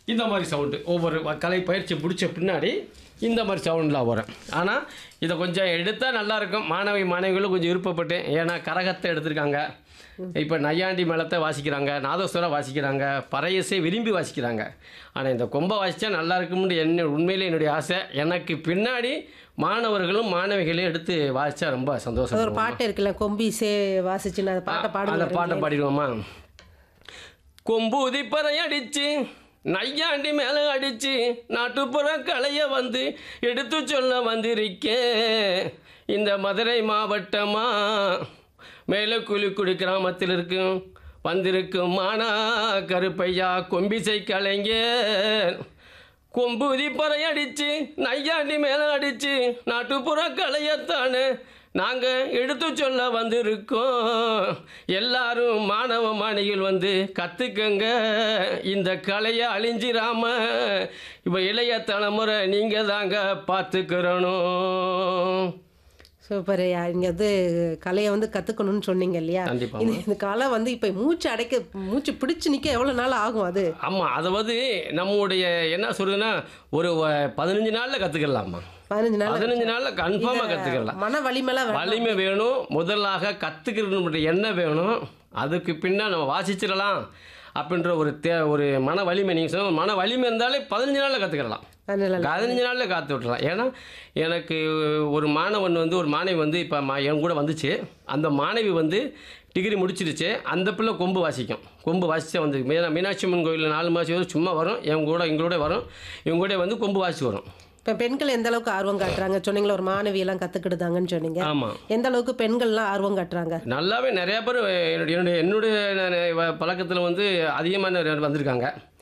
இந்த மாதிரி சவுண்டு ஒவ்வொரு வ- கலை பயிற்சி பிடிச்ச பின்னாடி இந்த மாதிரி சவுண்டில் வரும் ஆனால் இதை கொஞ்சம் எடுத்தால் நல்லாயிருக்கும் மாணவி மாணவிகளும் கொஞ்சம் விருப்பப்பட்டு ஏன்னா கரகத்தை எடுத்திருக்காங்க இப்போ நையாண்டி மேளத்தை வாசிக்கிறாங்க நாதஸ்வரம் வாசிக்கிறாங்க பறையசை விரும்பி வாசிக்கிறாங்க ஆனால் இந்த கொம்பை வாசித்தா நல்லா இருக்கும்னு என்ன உண்மையிலே என்னுடைய ஆசை எனக்கு பின்னாடி மாணவர்களும் மாணவிகளையும் எடுத்து வாசித்தா ரொம்ப அது சந்தோஷம் ஒரு பாட்டு இருக்குல்ல கொம்பிசே வாசிச்சுன்னு அந்த பாட்டை அந்த பாடுங்க பாட்டை பாடிடுவோமா கொம்பூதி பறை அடிச்சு நையாண்டி மேலே அடிச்சு நாட்டுப்புற கலைய வந்து எடுத்து சொல்ல வந்திருக்கேன் இந்த மதுரை மாவட்டமா மேலே குளிக்குடி கிராமத்தில் இருக்கும் வந்திருக்கும் மானா கருப்பையா கொம்பிசை கலைஞர் கொம்புதி பறை அடிச்சு நையாண்டி மேலே அடிச்சு நாட்டுப்புற கலையத்தானே நாங்கள் எடுத்து சொல்ல வந்திருக்கோம் எல்லாரும் மாணவ மாணிகள் வந்து கற்றுக்கங்க இந்த கலையை அழிஞ்சிராம இப்போ இளைய தலைமுறை நீங்கள் தாங்க பார்த்துக்கிறணும் சூப்பர் நீங்க வந்து கலையை வந்து கத்துக்கணும்னு சொன்னீங்க இல்லையா கண்டிப்பா. இந்த இந்த கலை வந்து இப்ப மூச்சு அடைக்க மூச்சு பிடிச்சு நிக்க எவ்வளவு நாள் ஆகும் அது ஆமாம் அதாவது நம்முடைய என்ன சொல்றதுன்னா ஒரு வ- பதினஞ்சு நாளில் கற்றுக்கலாமா பதினஞ்சு நாள் பதினஞ்சு நாளில் கன்ஃபார்மாக கற்றுக்கலாம் மன வலிமைலாம் வேணும். வலிமை வேணும் முதலாக கற்றுக்கிறது எண்ணம் வேணும் அதுக்கு பின்னா நம்ம வாசிச்சிடலாம் அப்படின்ற ஒரு தே ஒரு மன வலிமை நீங்கள் சொன்ன மன வலிமை இருந்தாலே பதினஞ்சு நாளில் கற்றுக்கலாம் அதனால பதினஞ்சு நாளில் காத்து விட்டுறலாம் ஏன்னா எனக்கு ஒரு மாணவன் வந்து ஒரு மாணவி வந்து இப்போ மா என் கூட வந்துச்சு அந்த மாணவி வந்து டிகிரி முடிச்சிருச்சு அந்த பிள்ளை கொம்பு வாசிக்கும் கொம்பு வாசிச்சா வந்து மீனா மீனாட்சி அம்மன் கோயிலில் நாலு மாதம் வரும் சும்மா வரும் என் கூட எங்களோட வரும் இவங்க கூட வந்து கொம்பு வாசி வரும் இப்ப பெண்கள் எந்த அளவுக்கு ஆர்வம் காட்டுறாங்க சொன்னீங்களா ஒரு மாணவி எல்லாம் கத்துக்கிடுதாங்கன்னு சொன்னீங்க ஆமாம் எந்த அளவுக்கு பெண்கள்லாம் ஆர்வம் காட்டுறாங்க நல்லாவே நிறையா பேர் என்னுடைய என்னுடைய என்னுடைய பழக்கத்தில் வந்து அதிகமான வந்திருக்காங்க